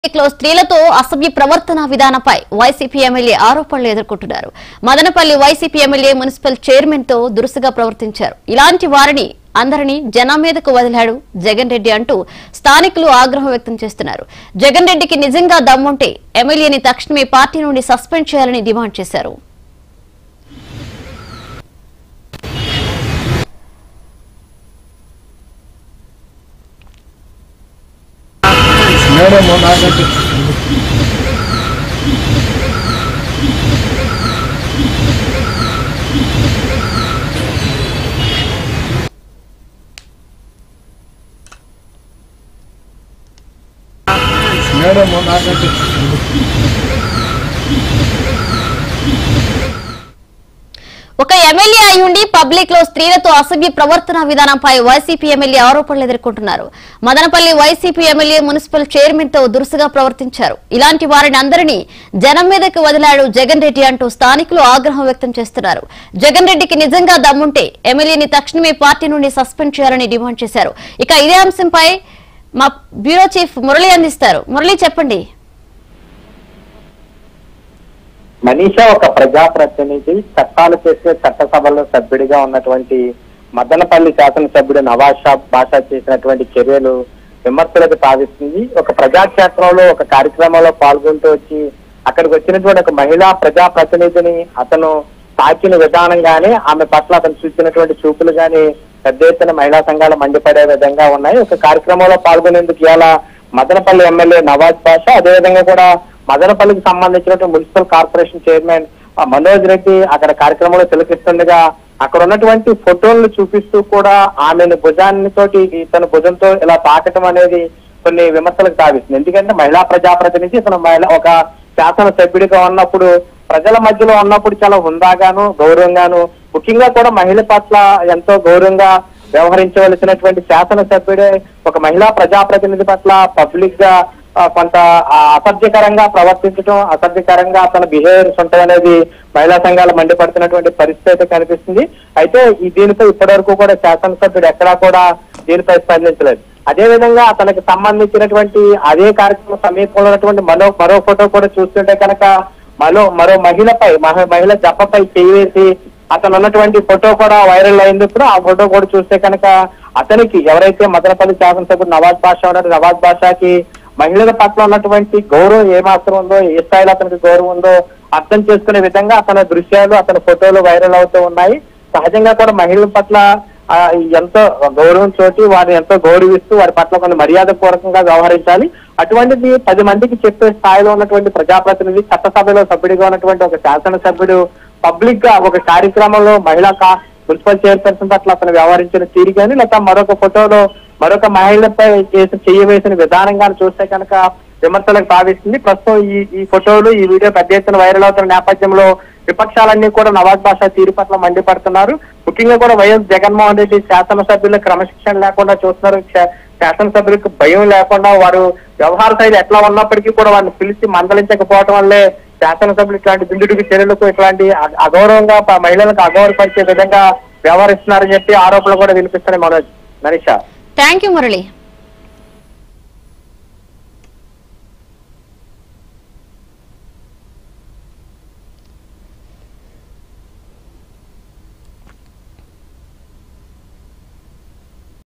లో స్త్రీలతో అసభ్య ప్రవర్తన విధానంపై వైసీపీ ఎమ్మెల్యే ఆరోపణలు ఎదుర్కొంటున్నారు Madanapalle YCP MLA municipal chairman తో దురుసుగా ప్రవర్తించారు ఇలాంటి వారిని అందరినీ జనం మీదకు వదిలాడు జగన్ రెడ్డి అంటూ స్థానికులు ఆగ్రహం వ్యక్తం చేస్తున్నారు జగన్ రెడ్డికి నిజంగా దమ్ముంటే ఎమ్మెల్యేని తక్షణమే పార్టీ నుండి సస్పెండ్ చేయాలని డిమాండ్ చేశారు మేడం నాకంటే మేడం నాకంటే ఒక ఎమ్మెల్యే అయి ఉండి పబ్లిక్ లో స్త్రీలతో అసభ్య ప్రవర్తన విధానంపై వైసీపీ ఎమ్మెల్యే ఆరోపణలు ఎదుర్కొంటున్నారు Madanapalle YCP MLA municipal chairman తో దురుసుగా ప్రవర్తించారు ఇలాంటి వారిని అందరినీ జనం మీదకు వదిలాడు జగన్ రెడ్డి అంటూ స్థానికులు ఆగ్రహం వ్యక్తం చేస్తున్నారు జగన్ రెడ్డికి నిజంగా దమ్ముంటే ఎమ్మెల్యేని తక్షణమే పార్టీ నుండి సస్పెండ్ చేయాలని డిమాండ్ చేశారు ఇక ఇదే అంశంపై మా బ్యూరో చీఫ్ మురళి అందిస్తారు మురళి చెప్పండి మనీషా ఒక ప్రజాప్రతినిధి చట్టాలు చేసే చట్టసభలో సభ్యుడిగా ఉన్నటువంటి మదనపల్లి శాసనసభ్యుడు నవాజ్ షా భాషా చేసినటువంటి చర్యలు విమర్శలకు తావిస్తుంది ఒక ప్రజాక్షేత్రంలో ఒక కార్యక్రమంలో పాల్గొంటూ వచ్చి అక్కడికి వచ్చినటువంటి ఒక మహిళా ప్రజాప్రతినిధిని అతను తాకిన విధానం గానీ ఆమె పట్ల అతను చూసినటువంటి చూపులు గాని పెద్ద ఎత్తున మహిళా సంఘాలు మండిపడే విధంగా ఉన్నాయి ఒక కార్యక్రమంలో పాల్గొనేందుకు ఇవాళ మదనపల్లి ఎమ్మెల్యే నవాజ్ బాషా అదేవిధంగా కూడా మదనపల్లికి సంబంధించినటువంటి మున్సిపల్ కార్పొరేషన్ చైర్మన్ ఆ, మనోజ్ రెడ్డి అక్కడ కార్యక్రమంలో తిలకిస్తుండగా అక్కడ ఉన్నటువంటి ఫోటోలను చూపిస్తూ కూడా ఆమెను భుజాన్ని తోటి తన భుజంతో ఇలా తాకటం అనేది కొన్ని విమర్శలకు తావిస్తుంది ఎందుకంటే మహిళా ప్రజాప్రతినిధి ఇతను మహిళ ఒక శాసన సభ్యుడిగా ఉన్నప్పుడు ప్రజల మధ్యలో ఉన్నప్పుడు చాలా హుందాగాను గౌరవంగాను ముఖ్యంగా కూడా మహిళ పట్ల ఎంతో గౌరవంగా వ్యవహరించవలసినటువంటి శాసనసభ్యుడే ఒక మహిళా ప్రజాప్రతినిధి పట్ల పబ్లిక్ గా ఆ, కొంత ఆ, అసభ్యకరంగా ప్రవర్తించడం అసభ్యకరంగా తన బిహేవియర్స్ ఉంటాయి అనేది మహిళా సంఘాలు మండిపడుతున్నటువంటి పరిస్థితి అయితే కనిపిస్తుంది అయితే ఈ దీనిపై ఇప్పటివరకు కూడా శాసనసభ్యుడు ఎక్కడా కూడా దీనిపై స్పందించలేదు అదే విధంగా అతనికి సంబంధించినటువంటి అదే కార్యక్రమం సమీపంలో ఉన్నటువంటి మరో మరో ఫోటో కూడా చూస్తుంటే కనుక మరో మరో మహిళపై మహ- మహిళ జప్పపై చేయి వేసి అతను ఉన్నటువంటి ఫోటో కూడా వైరల్ అయింది ఇప్పుడు ఆ ఫోటో కూడా చూస్తే కనుక అతనికి ఎవరైతే మదనపల్లి శాసనసభ్యుడు నవాజ్ బాషా ఉన్నారో నవాజ్ బాషాకి మహిళల పట్ల ఉన్నటువంటి గౌరవం ఏ మాత్రం ఉందో ఏ స్థాయిలో అతనికి గౌరవం ఉందో అర్థం చేసుకునే విధంగా అతని దృశ్యాలు అతని ఫోటోలు వైరల్ అవుతూ ఉన్నాయి సహజంగా కూడా మహిళల పట్ల ఆ, ఎంతో గౌరవం చోటి వారిని ఎంతో గౌరవిస్తూ వారి పట్ల కొంత మర్యాద పూర్వకంగా వ్యవహరించాలి అటువంటిది పది మందికి చెప్పే స్థాయిలో ఉన్నటువంటి ప్రజాప్రతినిధి చట్టసభలో సభ్యుడిగా ఉన్నటువంటి ఒక శాసనసభ్యుడు పబ్లిక్ గా ఒక కార్యక్రమంలో మహిళా కా మున్సిపల్ చైర్పర్సన్ పట్ల అతను వ్యవహరించిన తీరు కానీ లేక మరొక ఫోటోలో మరొక మహిళపై చేసి చెయ్యి వేసిన విధానం కానీ చూస్తే కనుక విమర్శలకు భావిస్తుంది ప్రస్తుతం ఈ ఈ ఫోటోలు ఈ వీడియో పెద్ద ఎత్తున వైరల్ అవుతున్న నేపథ్యంలో విపక్షాలన్నీ కూడా నవాజ్ బాషా తీరు పట్ల మండిపడుతున్నారు ముఖ్యంగా కూడా వైఎస్ జగన్మోహన్ రెడ్డి శాసనసభ్యుల క్రమశిక్షణ లేకుండా చూస్తున్నారు శా- శాసనసభ్యులకు భయం లేకుండా వారు వ్యవహార శైలి ఎట్లా ఉన్నప్పటికీ కూడా వారిని పిలిచి మందలించకపోవడం వల్లే శాసనసభ్యులు ఇట్లాంటి బిందుడికి చర్యలకు ఇట్లాంటి అ- అగౌరవంగా ప- మహిళలకు అగౌరవపరిచే విధంగా వ్యవహరిస్తున్నారని చెప్పి ఆరోపణలు కూడా వినిపిస్తున్నాయి మనోజ్ మనీషా థ్యాంక్ యూ మురళి